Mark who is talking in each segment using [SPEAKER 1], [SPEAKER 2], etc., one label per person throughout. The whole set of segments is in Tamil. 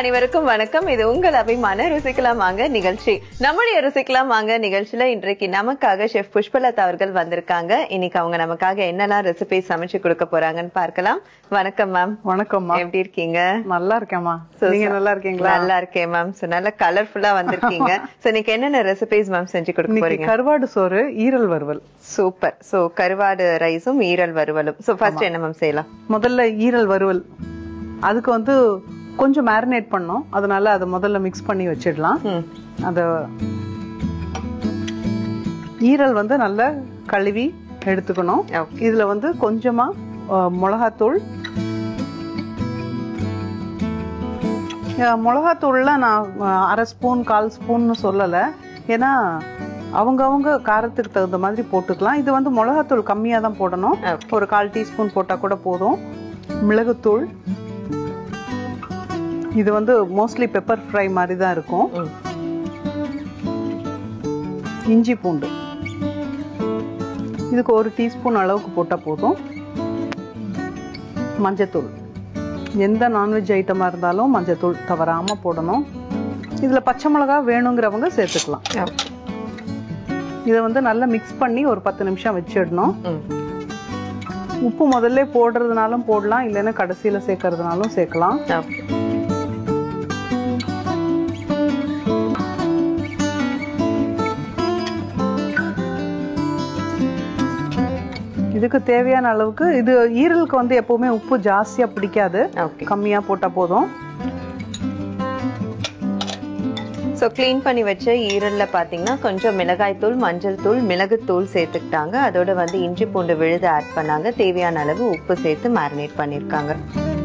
[SPEAKER 1] அனைவருக்கும் வணக்கம் இது உங்கள் அபிமான ருசிக்கலாம் வாங்க நிகழ்ச்சி நம்முடைய ருசிக்கலாம் வாங்க நிகழ்ச்சியில இன்றைக்கு நமக்காக ஷெஃப் புஷ்பலதா அவர்கள் வந்திருக்காங்க இன்னைக்கு அவங்க நமக்காக என்னெல்லாம் ரெசிபி சமைச்சு கொடுக்க போறாங்கன்னு பார்க்கலாம் வணக்கம் மேம்
[SPEAKER 2] வணக்கம்மா
[SPEAKER 1] எப்படி இருக்கீங்க
[SPEAKER 2] நல்லா இருக்கேம்மா
[SPEAKER 1] So,
[SPEAKER 2] நீங்க
[SPEAKER 1] so-
[SPEAKER 2] நல்லா இருக்கீங்களா
[SPEAKER 1] நல்லா இருக்கேன் மேம் சோ நல்லா கலர்ஃபுல்லா வந்திருக்கீங்க சோ இன்னைக்கு என்னென்ன ரெசிபிஸ் மேம் செஞ்சு கொடுக்க
[SPEAKER 2] இன்னைக்கு
[SPEAKER 1] போறீங்க
[SPEAKER 2] கருவாடு சோறு ஈரல் வறுவல்
[SPEAKER 1] சூப்பர் சோ கருவாடு ரைஸும் ஈரல் வறுவலும் சோ ஃபர்ஸ்ட் என்ன மேம் செய்யலாம்
[SPEAKER 2] முதல்ல ஈரல் வறுவல் அதுக்கு வந்து கொஞ்சம் மேரினேட் பண்ணோம் அதனால அதை முதல்ல மிக்ஸ் பண்ணி வச்சிடலாம்
[SPEAKER 1] ம்
[SPEAKER 2] அந்த ஈரல் வந்து நல்லா கழுவி எடுத்துக்கணும்
[SPEAKER 1] Okay.
[SPEAKER 2] இதுல வந்து கொஞ்சமா அஹ், மிளகாத்தூள் அஹ், மிளகாத்தூள்ல நான் அஹ், அரை ஸ்பூன் கால் ஸ்பூன்னு சொல்லல ஏன்னா அவங்கவங்க காரத்துக்கு தகுந்த மாதிரி போட்டுக்கலாம் இது வந்து மிளகாத்தூள் கம்மியா தான் போடணும்
[SPEAKER 1] Okay.
[SPEAKER 2] ஒரு கால் டீஸ்பூன் போட்டா கூட போதும் மிளகுத்தூள் இது வந்து மோஸ்ட்லி பெப்பர் ஃப்ரை மாதிரி தான் இருக்கும்
[SPEAKER 1] ம்
[SPEAKER 2] இஞ்சி பூண்டு இதுக்கு ஒரு டீஸ்பூன் அளவுக்கு போட்டா போதும் மஞ்சத்தூள் எந்த நான்வெஜ் ஐட்டமா இருந்தாலும் மஞ்சத்தூள் தவறாம போடணும் இதுல பச்சை மிளகா வேணுங்கிறவங்க சேர்த்துக்கலாம்
[SPEAKER 1] Okay.
[SPEAKER 2] இதை வந்து நல்லா மிக்ஸ் பண்ணி ஒரு பத்து நிமிஷம் வச்சிடணும்
[SPEAKER 1] ம்
[SPEAKER 2] உப்பு முதல்ல போடுறதுனாலும் போடலாம் இல்லைன்னா கடைசியில சேர்க்கறதுனாலும் சேர்க்கலாம்
[SPEAKER 1] Okay.
[SPEAKER 2] இதுக்கு தேவையான அளவுக்கு இது ஈரலுக்கு வந்து எப்பவுமே உப்பு ஜாஸ்தியா பிடிக்காது
[SPEAKER 1] ஓகே
[SPEAKER 2] கம்மியா போட்டா போதும்
[SPEAKER 1] ஸோ க்ளீன் பண்ணி வச்ச ஈரல்ல பாத்தீங்கன்னா கொஞ்சம் மிளகாய் தூள் மஞ்சள் தூள் மிளகுத்தூள் சேர்த்துக்கிட்டாங்க அதோட வந்து இஞ்சி பூண்டு விழுது ஆட் பண்ணாங்க தேவையான அளவு உப்பு சேர்த்து மேரினேட் பண்ணிருக்காங்க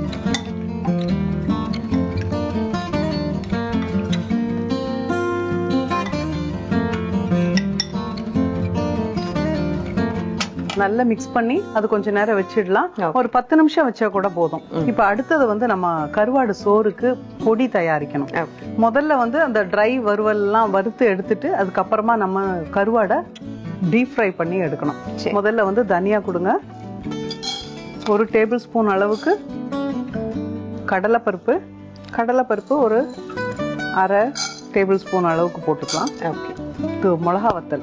[SPEAKER 2] நல்லா மிக்ஸ் பண்ணி அது கொஞ்ச நேரம் வச்சிடலாம்
[SPEAKER 1] Okay.
[SPEAKER 2] ஒரு பத்து நிமிஷம் வச்சா கூட போதும் இப்ப அடுத்தது வந்து நம்ம கருவாடு சோறுக்கு பொடி தயாரிக்கணும்
[SPEAKER 1] ஓகே
[SPEAKER 2] முதல்ல வந்து அந்த ட்ரை வறுவல் எல்லாம் வறுத்து எடுத்துட்டு அதுக்கப்புறமா நம்ம கருவாடை டீப் ஃப்ரை பண்ணி எடுக்கணும்
[SPEAKER 1] சரி.
[SPEAKER 2] முதல்ல வந்து தனியா கொடுங்க ஒரு டேபிள் ஸ்பூன் அளவுக்கு கடலைப்பருப்பு கடலைப்பருப்பு ஒரு அரை டேபிள் ஸ்பூன் அளவுக்கு போட்டுக்கலாம்
[SPEAKER 1] ஓகே
[SPEAKER 2] இது மிளகா வத்தல்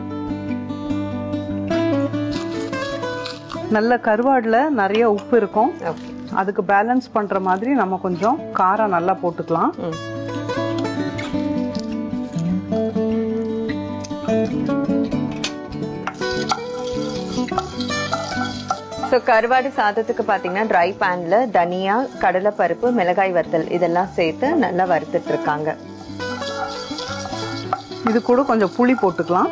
[SPEAKER 2] நல்ல கருவாடுல நிறைய உப்பு இருக்கும்
[SPEAKER 1] ஓகே
[SPEAKER 2] அதுக்கு பேலன்ஸ் பண்ற மாதிரி நம்ம கொஞ்சம் காரம் நல்லா போட்டுக்கலாம்
[SPEAKER 1] ம் ஸோ கருவாடு சாதத்துக்கு பார்த்தீங்கன்னா ட்ரை பேன்ல தனியா கடலைப்பருப்பு மிளகாய் வத்தல் இதெல்லாம் சேர்த்து நல்லா வறுத்துட்டு இருக்காங்க
[SPEAKER 2] இது கூட கொஞ்சம் புளி போட்டுக்கலாம்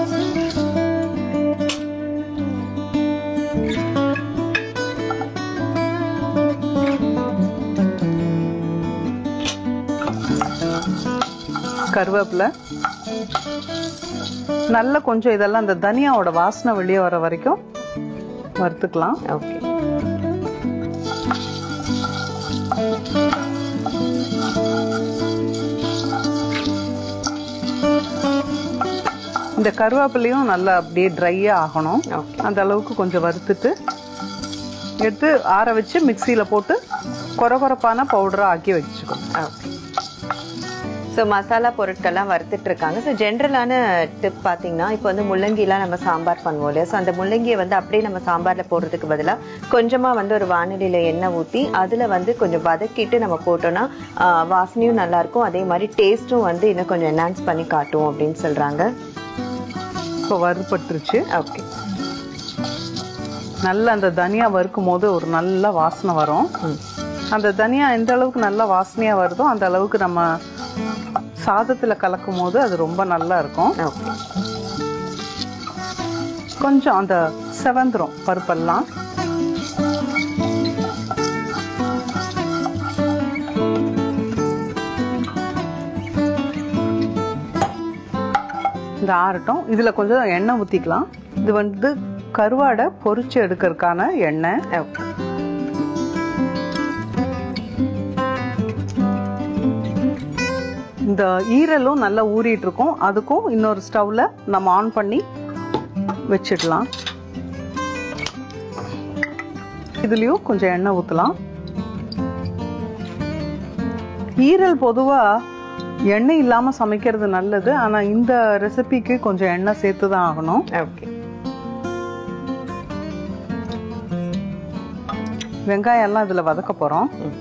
[SPEAKER 2] கருவேப்பிலை நல்லா கொஞ்சம் இதெல்லாம் இந்த தனியாவோட வாசனை வெளியே வர வரைக்கும் வறுத்துக்கலாம்
[SPEAKER 1] ஓகே
[SPEAKER 2] இந்த கருவேப்பிலையும் நல்லா அப்படியே ட்ரையா ஆகணும்
[SPEAKER 1] ஓகே
[SPEAKER 2] அந்த அளவுக்கு கொஞ்சம் வறுத்துட்டு எடுத்து ஆற வச்சு மிக்சியில போட்டு கொரகொரப்பான பவுடரா ஆக்கி வச்சுக்கணும்
[SPEAKER 1] ஓகே ஸோ மசாலா பொருட்கள்லாம் வறுத்துட்டு இருக்காங்க ஸோ ஜென்ரலான டிப் பார்த்தீங்கன்னா இப்போ வந்து முள்ளங்கிலாம் நம்ம சாம்பார் பண்ணுவோம் இல்லையா ஸோ அந்த முள்ளங்கியை வந்து அப்படியே நம்ம சாம்பாரில் போடுறதுக்கு பதிலாக கொஞ்சமாக வந்து ஒரு வானிலையில் எண்ணெய் ஊற்றி அதில் வந்து கொஞ்சம் வதக்கிட்டு நம்ம போட்டோம்னா ஆஹ், வாசனையும் நல்லா இருக்கும் அதே மாதிரி டேஸ்ட்டும் வந்து இன்னும் கொஞ்சம் என்ஹான்ஸ் பண்ணி காட்டும் அப்படின்னு சொல்கிறாங்க
[SPEAKER 2] இப்போ வறுபட்டுருச்சு
[SPEAKER 1] ஓகே
[SPEAKER 2] நல்லா அந்த தனியா வறுக்கும் போது ஒரு நல்ல வாசனை வரும்
[SPEAKER 1] ம்
[SPEAKER 2] அந்த தனியா எந்த அளவுக்கு நல்ல வாசனையா வருதோ அந்த அளவுக்கு நம்ம சாதத்துல கலக்கும் போது அது ரொம்ப நல்லா இருக்கும்
[SPEAKER 1] ஓகே
[SPEAKER 2] கொஞ்சம் அந்த செவந்துரும் பருப்பெல்லாம் இந்த ஆறட்டும் இதுல கொஞ்சம் எண்ணெய் ஊத்திக்கலாம் இது வந்து கருவாடை பொரிச்சு எடுக்கிறதுக்கான எண்ணெய்
[SPEAKER 1] ஓகே
[SPEAKER 2] இந்த ஈரலும் நல்லா ஊறிட்டு இருக்கும் அதுக்கும் இன்னொரு ஸ்டவ்ல நம்ம ஆன் பண்ணி வச்சிடலாம் இதுலயும் கொஞ்சம் எண்ணெய் ஊத்தலாம் ஈரல் பொதுவா எண்ணெய் இல்லாம சமைக்கிறது நல்லது ஆனா இந்த ரெசிபிக்கு கொஞ்சம் எண்ணெய் சேர்த்து தான் ஆகணும்
[SPEAKER 1] ஓகே
[SPEAKER 2] வெங்காயம் எல்லாம் இதுல வதக்க போறோம்
[SPEAKER 1] ம்.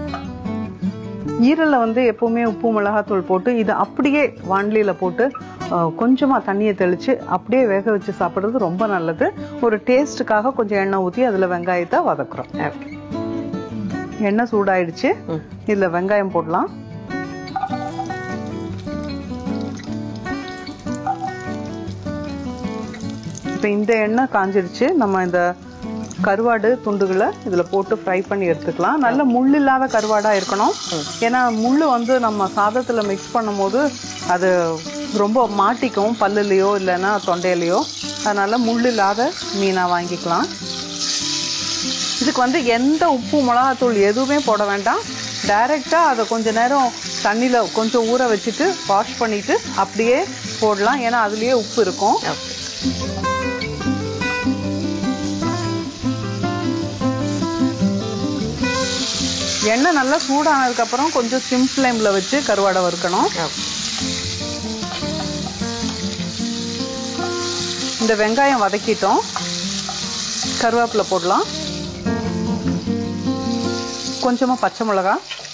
[SPEAKER 2] ஈரல்ல வந்து எப்பவுமே உப்பு மிளகாத்தூள் போட்டு இது அப்படியே வாண்லியில போட்டு அஹ், கொஞ்சமா தண்ணியை தெளிச்சு அப்படியே வேக வச்சு சாப்பிடுறது ரொம்ப நல்லது ஒரு டேஸ்ட்டுக்காக கொஞ்சம் எண்ணெய் ஊத்தி அதுல வெங்காயத்தை வதக்குறோம்
[SPEAKER 1] ஓகே
[SPEAKER 2] எண்ணெய் சூடாயிடுச்சு
[SPEAKER 1] ம்
[SPEAKER 2] இதுல வெங்காயம் போடலாம் இப்ப இந்த எண்ணெய் காஞ்சிடுச்சு நம்ம இந்த கருவாடு துண்டுகளை இதுல போட்டு ஃப்ரை பண்ணி எடுத்துக்கலாம் நல்ல முள் இல்லாத கருவாடா இருக்கணும் ஏன்னா முள்ளு வந்து நம்ம சாதத்துல மிக்ஸ் பண்ணும்போது அது ரொம்ப மாட்டிக்கும் பல்லுலயோ இல்லைன்னா தொண்டையிலயோ அதனால முள் இல்லாத மீனா வாங்கிக்கலாம் இதுக்கு வந்து எந்த உப்பு மிளகாத்தூள் எதுவுமே போட வேண்டாம் டைரக்டா அதை கொஞ்ச நேரம் தண்ணியில கொஞ்சம் ஊற வச்சுட்டு வாஷ் பண்ணிட்டு அப்படியே போடலாம் ஏன்னா அதுலயே உப்பு இருக்கும்
[SPEAKER 1] ஓகே
[SPEAKER 2] எண்ணெய் நல்லா சூடானதுக்கு அப்புறம் கொஞ்சம் சிம் ஃப்ளேம்ல வச்சு கருவாடை வறுக்கணும்
[SPEAKER 1] ஓகே
[SPEAKER 2] இந்த வெங்காயம் வதக்கிட்டோம் கருவேப்பிலை போடலாம் கொஞ்சமா பச்சை மிளகா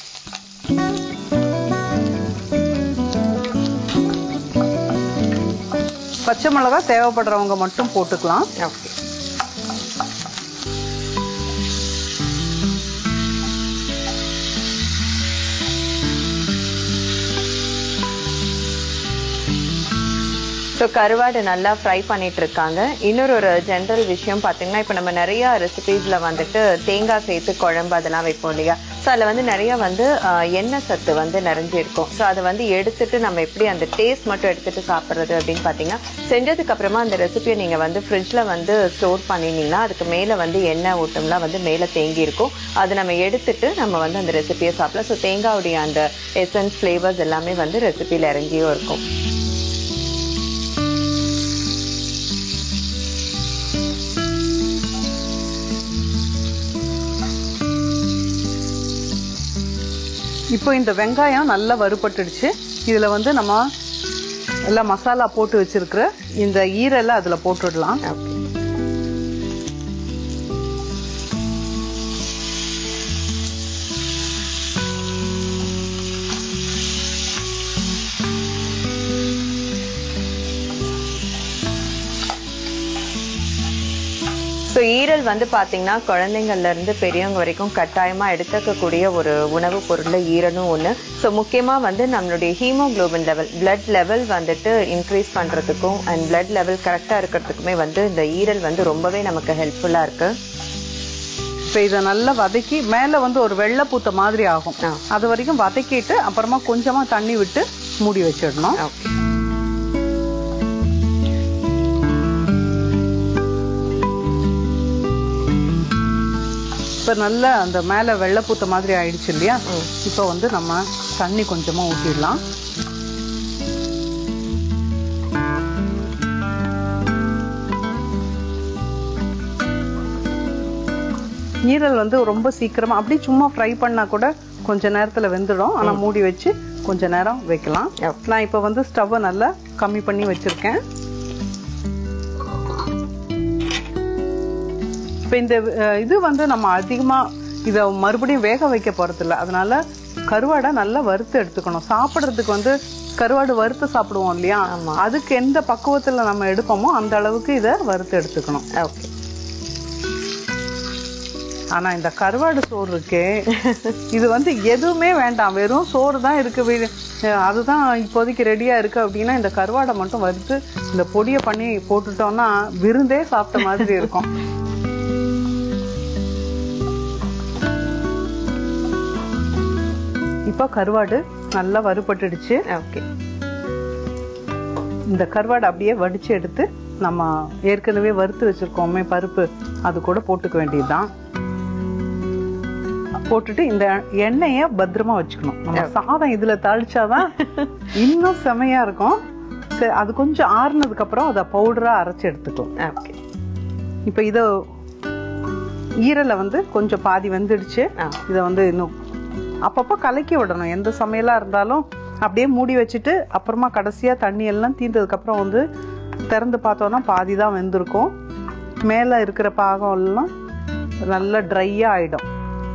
[SPEAKER 2] பச்சை மிளகா தேவைப்படுறவங்க மட்டும் போட்டுக்கலாம்
[SPEAKER 1] ஓகே ஸோ கருவாடு நல்லா ஃப்ரை பண்ணிட்டு இருக்காங்க இன்னொரு ஒரு ஜென்ரல் விஷயம் பார்த்தீங்கன்னா இப்போ நம்ம நிறைய ரெசிபீஸ்ல வந்துட்டு தேங்காய் சேர்த்து குழம்பு அதெல்லாம் வைப்போம் இல்லையா ஸோ அதில் வந்து நிறைய வந்து ஆஹ், எண்ணெய் சத்து வந்து நிறைஞ்சிருக்கும் ஸோ அதை வந்து எடுத்துட்டு நம்ம எப்படி அந்த டேஸ்ட் மட்டும் எடுத்துட்டு சாப்பிட்றது அப்படின்னு பார்த்தீங்கன்னா செஞ்சதுக்கு அப்புறமா அந்த ரெசிபியை நீங்கள் வந்து ஃப்ரிட்ஜில் வந்து ஸ்டோர் பண்ணினீங்கன்னா அதுக்கு மேலே வந்து எண்ணெய் ஊட்டம்லாம் வந்து மேலே தேங்கி இருக்கும் அது நம்ம எடுத்துட்டு நம்ம வந்து அந்த ரெசிபியை சாப்பிடலாம் ஸோ தேங்காவுடைய அந்த எசன்ஸ் ஃப்ளேவர்ஸ் எல்லாமே வந்து ரெசிபியில் இறங்கியும் இருக்கும்
[SPEAKER 2] இப்போ இந்த வெங்காயம் நல்லா வறுபட்டுடுச்சு இதுல வந்து நம்ம எல்லாம் மசாலா போட்டு வச்சிருக்கிற இந்த ஈரலை அதுல போட்டுடலாம்
[SPEAKER 1] ஓகே ஸோ ஈரல் வந்து பாத்தீங்கன்னா குழந்தைங்கள்ல இருந்து பெரியவங்க வரைக்கும் கட்டாயமா எடுத்துக்கக்கூடிய ஒரு உணவுப் பொருள்ல ஈரலும் ஒண்ணு ஸோ முக்கியமா வந்து நம்மளுடைய ஹீமோகுளோபின் லெவல் பிளட் லெவல் வந்துட்டு இன்க்ரீஸ் பண்றதுக்கும் அண்ட் பிளட் லெவல் கரெக்டா இருக்கிறதுக்குமே வந்து இந்த ஈரல் வந்து ரொம்பவே நமக்கு ஹெல்ப்ஃபுல்லா இருக்கு
[SPEAKER 2] இப்போ இதை நல்லா வதக்கி மேல வந்து ஒரு வெள்ளை பூத்த மாதிரி ஆகும்
[SPEAKER 1] ஆ.
[SPEAKER 2] அது வரைக்கும் வதக்கிட்டு அப்புறமா கொஞ்சமா தண்ணி விட்டு மூடி வச்சிடணும்
[SPEAKER 1] ஓகே
[SPEAKER 2] இப்போ நல்லா அந்த மேல வெள்ளை பூத்த மாதிரி ஆயிடுச்சு இல்லையா
[SPEAKER 1] ம்.
[SPEAKER 2] இப்போ வந்து நம்ம தண்ணி கொஞ்சமா ஊத்திடலாம் ஈரல் வந்து ரொம்ப சீக்கிரமா அப்படி சும்மா ஃப்ரை பண்ணா கூட கொஞ்ச நேரத்துல வெந்துடும் ஆனா மூடி வச்சு கொஞ்ச நேரம் வைக்கலாம்
[SPEAKER 1] Okay.
[SPEAKER 2] நான் இப்போ வந்து ஸ்டவ்வை நல்லா கம்மி பண்ணி வச்சிருக்கேன் இப்போ இந்த அஹ், இது வந்து நம்ம அதிகமா இத மறுபடியும் வேக வைக்க போறதில்ல அதனால கருவாடை நல்லா வறுத்து எடுத்துக்கணும் சாப்பிடுறதுக்கு வந்து கருவாடு வறுத்து சாப்பிடுவோம் இல்லையா
[SPEAKER 1] ஆமா.
[SPEAKER 2] அதுக்கு எந்த பக்குவத்துல நம்ம எடுப்போமோ அந்த அளவுக்கு இத வறுத்து எடுத்துக்கணும்
[SPEAKER 1] ஓகே
[SPEAKER 2] ஆனா இந்த கருவாடு சோறு இருக்கே இது வந்து எதுவுமே வேண்டாம் வெறும் சோறு தான் இருக்கு வீ- அஹ் அதுதான் இப்போதைக்கு ரெடியா இருக்கு அப்படின்னா இந்த கருவாடை மட்டும் வறுத்து இந்த பொடியை பண்ணி போட்டுட்டோம்னா விருந்தே சாப்பிட்ட மாதிரி இருக்கும் இப்போ கருவாடு நல்லா வறுபட்டுடுச்சு
[SPEAKER 1] ஓகே
[SPEAKER 2] இந்த கருவாடை அப்படியே வடிச்சு எடுத்து நம்ம ஏற்கனவே வறுத்து வச்சிருக்கோமே பருப்பு அது கூட போட்டுக்க வேண்டியதுதான் போட்டுட்டு இந்த எண்ணெய பத்திரமா வச்சுக்கணும் நம்ம சாதம் இதுல தாளிச்சாதான் இன்னும் செமையா இருக்கும் சரி அது கொஞ்சம் ஆறுனதுக்கு அப்புறம் அதை பவுடரா அரைச்சு எடுத்துக்கலாம்
[SPEAKER 1] ஓகே
[SPEAKER 2] இப்ப இத ஈரலை வந்து கொஞ்சம் பாதி வெந்துடுச்சு
[SPEAKER 1] ஆ.
[SPEAKER 2] இத வந்து இன்னும் அப்பப்போ கலக்கி விடணும் எந்த சமையலா இருந்தாலும் அப்படியே மூடி வச்சுட்டு அப்புறமா கடைசியா தண்ணி எல்லாம் தீர்ந்ததுக்கு அப்புறம் வந்து திறந்து பார்த்தோம்னா பாதி தான் வெந்திருக்கும் மேல இருக்கிற பாகம் எல்லாம் நல்லா ட்ரையா ஆயிடும்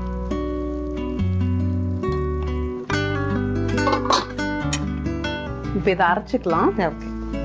[SPEAKER 2] இப்ப இதை அரைச்சுக்கலாம்
[SPEAKER 1] ஓகே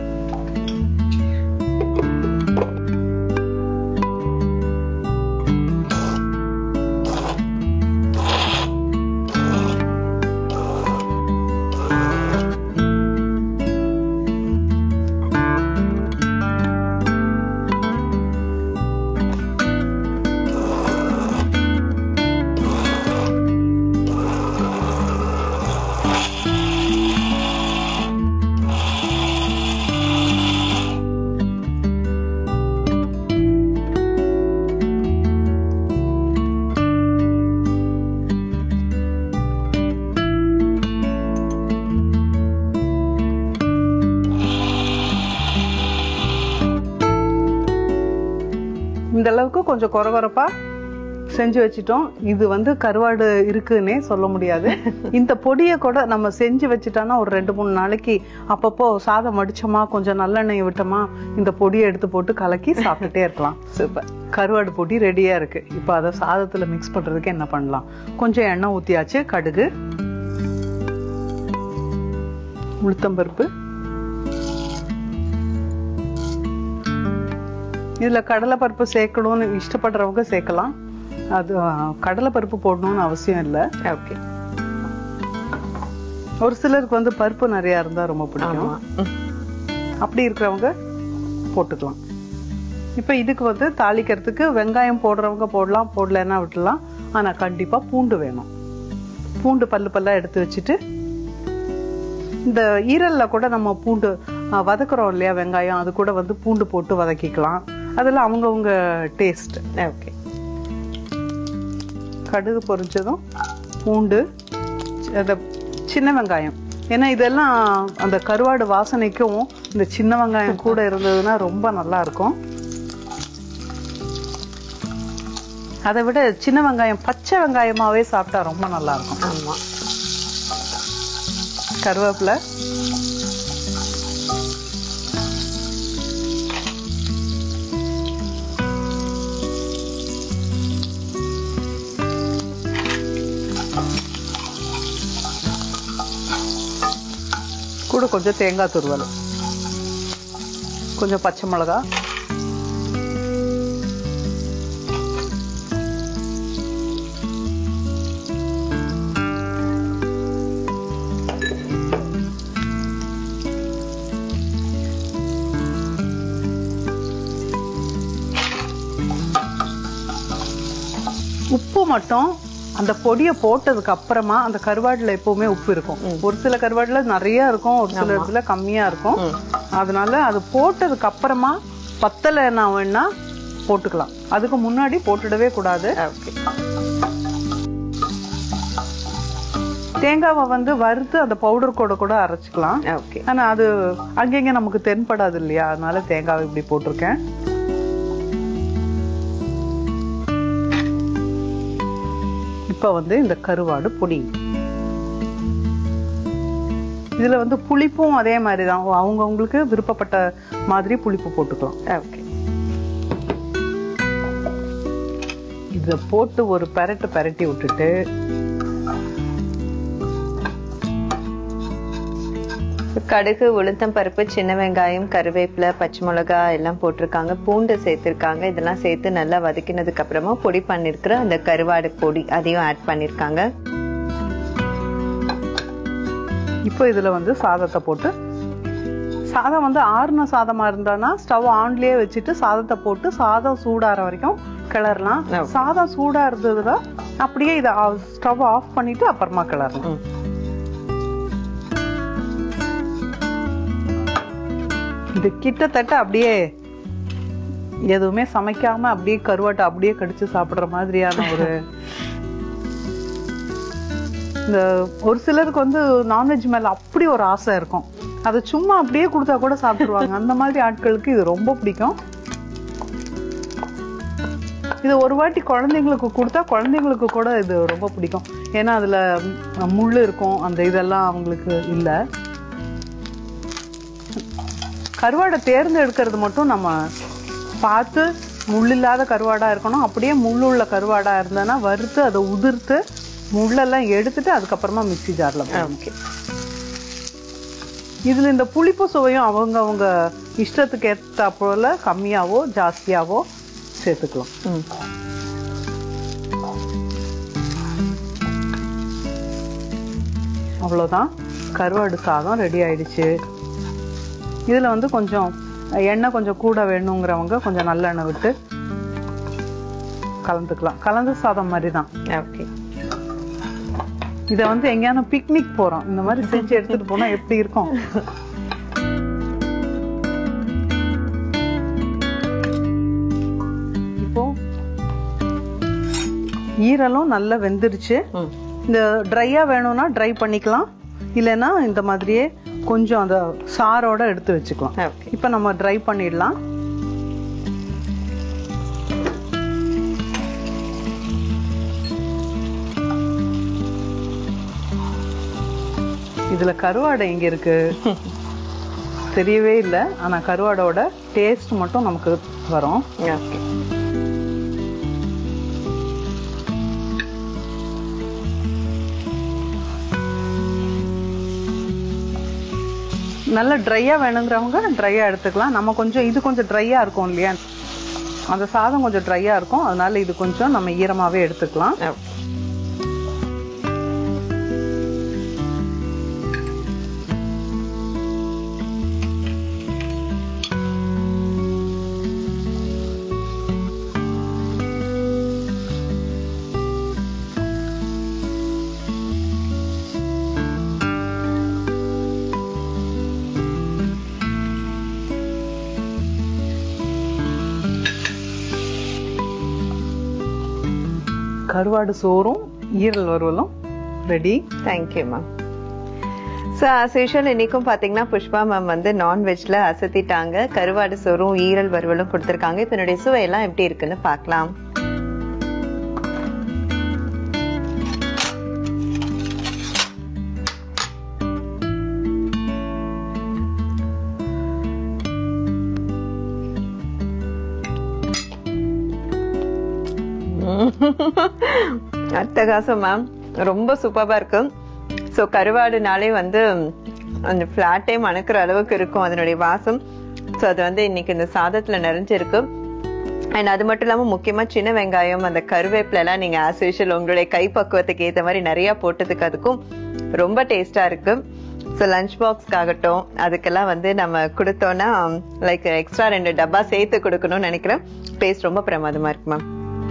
[SPEAKER 2] இந்த அளவுக்கு கொஞ்சம் கொரகொரப்பா செஞ்சு வச்சிட்டோம் இது வந்து கருவாடு இருக்குன்னே சொல்ல முடியாது இந்த பொடியை கூட நம்ம செஞ்சு வச்சுட்டோம்னா ஒரு ரெண்டு மூணு நாளைக்கு அப்பப்போ சாதம் அடிச்சோமா கொஞ்சம் நல்லெண்ணெய் விட்டோமா இந்த பொடியை எடுத்து போட்டு கலக்கி சாப்பிட்டுட்டே இருக்கலாம்
[SPEAKER 1] சூப்பர்
[SPEAKER 2] கருவாடு பொடி ரெடியா இருக்கு இப்போ அதை சாதத்துல மிக்ஸ் பண்றதுக்கு என்ன பண்ணலாம் கொஞ்சம் எண்ணெய் ஊத்தியாச்சு கடுகு உளுத்தம்பருப்பு இதுல கடலை பருப்பு சேர்க்கணும்னு இஷ்டப்படுறவங்க சேர்க்கலாம் அது கடலை பருப்பு போடணும்னு அவசியம் இல்லை
[SPEAKER 1] ஓகே
[SPEAKER 2] ஒரு சிலருக்கு வந்து பருப்பு நிறைய இருந்தா ரொம்ப பிடிக்கும்
[SPEAKER 1] ஆமா ம்.
[SPEAKER 2] அப்படி இருக்கிறவங்க போட்டுக்கலாம் இப்ப இதுக்கு வந்து தாளிக்கிறதுக்கு வெங்காயம் போடுறவங்க போடலாம் போடலைன்னா விட்டுலாம் ஆனா கண்டிப்பா பூண்டு வேணும் பூண்டு பல்லு பல்லா எடுத்து வச்சுட்டு இந்த ஈரல்ல கூட நம்ம பூண்டு ஆ, வதக்குறோம் இல்லையா வெங்காயம் அது கூட வந்து பூண்டு போட்டு வதக்கிக்கலாம் அதெல்லாம் அவங்கவங்க டேஸ்ட்
[SPEAKER 1] ஓகே
[SPEAKER 2] கடுகு பொரிச்சதும் பூண்டு அந்த சின்ன வெங்காயம் ஏன்னா இதெல்லாம் அந்த கருவாடு வாசனைக்கும் இந்த சின்ன வெங்காயம் கூட இருந்ததுன்னா ரொம்ப நல்லா இருக்கும் அதை விட சின்ன வெங்காயம் பச்சை வெங்காயமாவே சாப்பிட்டா ரொம்ப நல்லா இருக்கும்
[SPEAKER 1] ஆமா
[SPEAKER 2] கருவேப்பிலை கூட கொஞ்சம் தேங்காய் துருவல் கொஞ்சம் பச்சை மிளகா உப்பு மட்டும் அந்த பொடியை போட்டதுக்கு அப்புறமா அந்த கருவாடுல எப்பவுமே உப்பு இருக்கும் ஒரு சில கருவாடுல நிறைய இருக்கும் ஒரு சில இடத்துல கம்மியா இருக்கும்
[SPEAKER 1] ம்.
[SPEAKER 2] அதனால அது போட்டதுக்கு அப்புறமா பத்தலை நான் வேணா போட்டுக்கலாம் அதுக்கு முன்னாடி போட்டுடவே கூடாது
[SPEAKER 1] ஓகே
[SPEAKER 2] தேங்காவை வந்து வறுத்து அந்த பவுடர் கூட கூட அரைச்சுக்கலாம்
[SPEAKER 1] ஓகே
[SPEAKER 2] ஆனா அது அங்கங்க நமக்கு தென்படாது இல்லையா அதனால தேங்காவை இப்படி போட்டிருக்கேன் இப்ப வந்து இந்த கருவாடு பொடி இதுல வந்து புளிப்பும் அதே மாதிரிதான் அவங்கவங்களுக்கு விருப்பப்பட்ட மாதிரி புளிப்பு போட்டுக்கலாம்
[SPEAKER 1] ஓகே
[SPEAKER 2] இத போட்டு ஒரு பெரட்டு பெரட்டி விட்டுட்டு
[SPEAKER 1] கடுகு உளுத்தம் பருப்பு சின்ன வெங்காயம் கருவேப்பிலை பச்சை மிளகாய் எல்லாம் போட்டிருக்காங்க பூண்டு சேர்த்திருக்காங்க இதெல்லாம் சேர்த்து நல்லா வதக்கினதுக்கு அப்புறமா பொடி பண்ணிருக்கிற அந்த கருவாடு பொடி அதையும் ஆட் பண்ணிருக்காங்க
[SPEAKER 2] இப்போ இதுல வந்து சாதத்தை போட்டு சாதம் வந்து ஆறுன சாதமா இருந்தானா ஸ்டவ் ஆன்லயே வச்சுட்டு சாதத்தை போட்டு சாதம் சூடாற வரைக்கும் கிளறலாம்
[SPEAKER 1] Okay.
[SPEAKER 2] சாதம் சூடா இருந்ததுன்னா அப்படியே இதை ஸ்டவ் ஆஃப் பண்ணிட்டு அப்புறமா கிளறலாம்
[SPEAKER 1] ம்.
[SPEAKER 2] இது கிட்டத்தட்ட அப்படியே எதுவுமே சமைக்காம அப்படியே கருவாட்டை அப்படியே கடிச்சு சாப்பிடுற மாதிரியான ஒரு இந்த ஒரு சிலருக்கு வந்து நான்வெஜ் மேல அப்படி ஒரு ஆசை இருக்கும் அதை சும்மா அப்படியே கொடுத்தா கூட சாப்பிடுவாங்க அந்த மாதிரி ஆட்களுக்கு இது ரொம்ப பிடிக்கும் இது ஒரு வாட்டி குழந்தைங்களுக்கு கொடுத்தா குழந்தைங்களுக்கு கூட இது ரொம்ப பிடிக்கும் ஏன்னா அதுல ம், முள்ளு இருக்கும் அந்த இதெல்லாம் அவங்களுக்கு இல்ல கருவாடை தேர்ந்தெடுக்கிறது மட்டும் நம்ம பார்த்து முள் இல்லாத கருவாடா இருக்கணும் அப்படியே முள் உள்ள கருவாடா இருந்ததுன்னா வறுத்து அதை உதிர்த்து முள்ளெல்லாம் எடுத்துட்டு அதுக்கப்புறமா மிக்ஸி ஜார்ல
[SPEAKER 1] ஓகே
[SPEAKER 2] இதுல இந்த புளிப்பு சுவையும் அவங்க அவங்க இஷ்டத்துக்கு ஏற்ற போல கம்மியாவோ ஜாஸ்தியாவோ சேர்த்துக்கலாம்
[SPEAKER 1] ம்
[SPEAKER 2] அவ்வளவுதான் கருவாடு சாதம் ரெடி ஆயிடுச்சு இதுல வந்து கொஞ்சம் எண்ணெய் கொஞ்சம் கூட வேணுங்கிறவங்க கொஞ்சம் நல்லெண்ணெய் விட்டு கலந்துக்கலாம் கலந்து சாதம் மாதிரி தான்
[SPEAKER 1] ஓகே
[SPEAKER 2] இதை வந்து எங்கேயாவது பிக்னிக் போறோம் இந்த மாதிரி செஞ்சு எடுத்துட்டு போனா எப்படி இருக்கும் இப்போ ஈரலும் நல்லா வெந்துருச்சு
[SPEAKER 1] ம்
[SPEAKER 2] இந்த ட்ரையா வேணும்னா ட்ரை பண்ணிக்கலாம் இல்லைன்னா இந்த மாதிரியே கொஞ்சம் அந்த சாரோட எடுத்து வச்சுக்கலாம்
[SPEAKER 1] ஓகே
[SPEAKER 2] இப்போ நம்ம ட்ரை பண்ணிடலாம் இதுல கருவாடை எங்க இருக்கு தெரியவே இல்லை ஆனா கருவாடோட டேஸ்ட் மட்டும் நமக்கு வரும்
[SPEAKER 1] ஓகே
[SPEAKER 2] நல்ல ட்ரையா வேணுங்கிறவங்க ட்ரையா எடுத்துக்கலாம் நம்ம கொஞ்சம் இது கொஞ்சம் ட்ரையா இருக்கும் இல்லையா அந்த சாதம் கொஞ்சம் ட்ரையா இருக்கும் அதனால இது கொஞ்சம் நம்ம ஈரமாவே எடுத்துக்கலாம்
[SPEAKER 1] ஓகே
[SPEAKER 2] கருவாடு சோறும் ஈரல் வறுவலும் ready
[SPEAKER 1] thank you ma'am so as usual இன்னைக்கும் பார்த்தீங்கன்னா புஷ்பா மேம் வந்து நான்வெஜ்ல அசத்திட்டாங்க கருவாடு சோறும் ஈரல் வறுவலும் கொடுத்துருக்காங்க இப்போ என்னுடைய சுவையெல்லாம் எப்படி இருக்குன்னு பார்க்கலாம் அட்டகாசம் மேம் ரொம்ப சூப்பரா இருக்கு ஸோ கருவாடுனாலே வந்து அந்த ஃப்ளாட்டே மணக்கிற அளவுக்கு இருக்கும் அதனுடைய வாசம் ஸோ அது வந்து இன்னைக்கு இந்த சாதத்துல நிறைஞ்சிருக்கு அண்ட் அது மட்டும் இல்லாம முக்கியமா சின்ன வெங்காயம் அந்த கருவேப்பிலை எல்லாம் நீங்க ஆஸ் யூஷுவல் உங்களுடைய கைப்பக்குவத்துக்கு ஏத்த மாதிரி நிறைய போட்டதுக்கு அதுக்கும் ரொம்ப டேஸ்டா இருக்கு ஸோ லஞ்ச் பாக்ஸ்க்காகட்டும் அதுக்கெல்லாம் வந்து நம்ம கொடுத்தோம்னா லைக் எக்ஸ்ட்ரா ரெண்டு டப்பா சேர்த்து கொடுக்கணும்னு நினைக்கிறேன் டேஸ்ட் ரொம்ப பிரமாதமா இருக்கு மேம்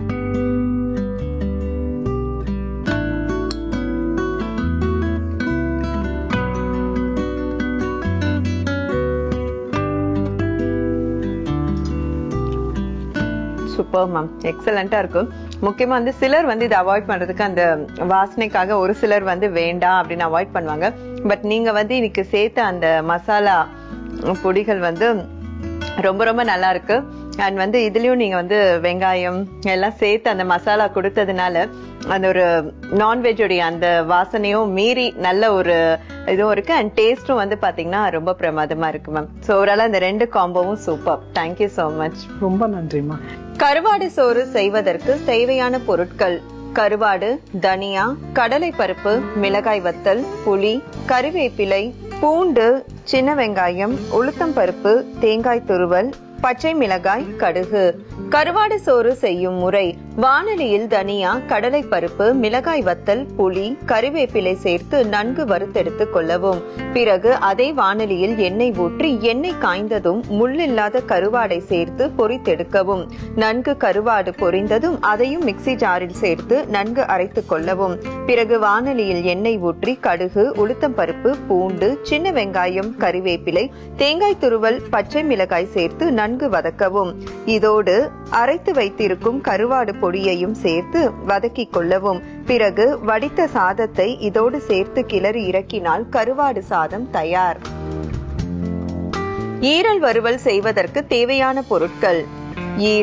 [SPEAKER 1] சூப்பர் மேம் எக்ஸலண்டா இருக்கும் முக்கியமா வந்து சிலர் வந்து இதை அவாய்ட் பண்றதுக்கு அந்த வாசனைக்காக ஒரு சிலர் வந்து வேண்டாம் அப்படின்னு அவாய்ட் பண்ணுவாங்க பட் நீங்க வந்து இன்னைக்கு சேர்த்த அந்த மசாலா பொடிகள் வந்து ரொம்ப ரொம்ப நல்லா இருக்கு அண்ட் வந்து இதுலயும் நீங்க வந்து வெங்காயம் எல்லாம் சேர்த்து அந்த மசாலா கொடுத்ததுனால அந்த ஒரு நான்வெஜ்ஜோடைய அந்த வாசனையும் மீறி நல்ல ஒரு இதுவும் இருக்கு அண்ட் டேஸ்டும் வந்து பாத்தீங்கன்னா ரொம்ப பிரமாதமா இருக்கு மேம் ஸோ ஓவரால் அந்த ரெண்டு காம்போவும் சூப்பர் தேங்க்யூ ஸோ மச்
[SPEAKER 2] ரொம்ப நன்றிம்மா
[SPEAKER 1] கருவாடு சோறு செய்வதற்கு தேவையான பொருட்கள் கருவாடு தனியா கடலை பருப்பு மிளகாய் வத்தல் புளி கறிவேப்பிலை பூண்டு சின்ன வெங்காயம் உளுத்தம் பருப்பு தேங்காய் துருவல் பச்சை மிளகாய் கடுகு கருவாடு சோறு செய்யும் முறை வானலியில் தனியா கடலை பருப்பு மிளகாய் வத்தல் புளி கறிவேப்பிலை சேர்த்து நன்கு வறுத்தெடுத்துக் கொள்ளவும் பிறகு அதே வானலியில் எண்ணெய் ஊற்றி எண்ணெய் காய்ந்ததும் முள்ளில்லாத கருவாடை சேர்த்து பொரித்தெடுக்கவும் நன்கு கருவாடு பொரிந்ததும் அதையும் மிக்ஸி ஜாரில் சேர்த்து நன்கு அரைத்துக் கொள்ளவும் பிறகு வானலியில் எண்ணெய் ஊற்றி கடுகு உளுத்தம் பருப்பு பூண்டு சின்ன வெங்காயம் கறிவேப்பிலை தேங்காய் துருவல் பச்சை மிளகாய் சேர்த்து நன்கு வதக்கவும் இதோடு அரைத்து வைத்திருக்கும் கருவாடு பொடியையும் சேர்த்து வதக்கிக் கொள்ளவும் பிறகு வடித்த சாதத்தை இதோடு சேர்த்து கிளறி இறக்கினால் கருவாடு சாதம் தயார் ஈரல் வறுவல் செய்வதற்கு தேவையான பொருட்கள் ஈரல்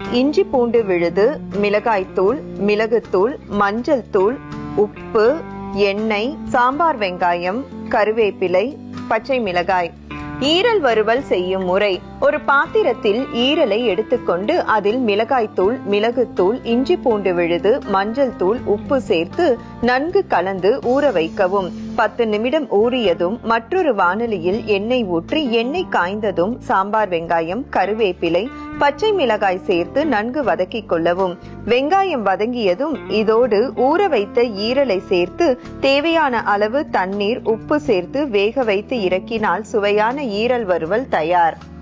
[SPEAKER 1] இஞ்சி பூண்டு விழுது மிளகாய்த்தூள் மிளகுத்தூள் மஞ்சள் தூள் உப்பு எண்ணெய் சாம்பார் வெங்காயம் கருவேப்பிலை பச்சை மிளகாய் ஈரல் வறுவல் செய்யும் முறை ஒரு பாத்திரத்தில் ஈரலை எடுத்துக்கொண்டு அதில் மிளகாய்த்தூள் மிளகுத்தூள் இஞ்சி பூண்டு விழுது மஞ்சள் தூள் உப்பு சேர்த்து நன்கு கலந்து ஊற வைக்கவும் பத்து நிமிடம் ஊறியதும் மற்றொரு வானலியில் எண்ணெய் ஊற்றி எண்ணெய் காய்ந்ததும் சாம்பார் வெங்காயம் கருவேப்பிலை பச்சை மிளகாய் சேர்த்து நன்கு வதக்கிக் கொள்ளவும் வெங்காயம் வதங்கியதும் இதோடு ஊற வைத்த ஈரலை சேர்த்து தேவையான அளவு தண்ணீர் உப்பு சேர்த்து வேக வைத்து இறக்கினால் சுவையான ஈரல் வறுவல் தயார்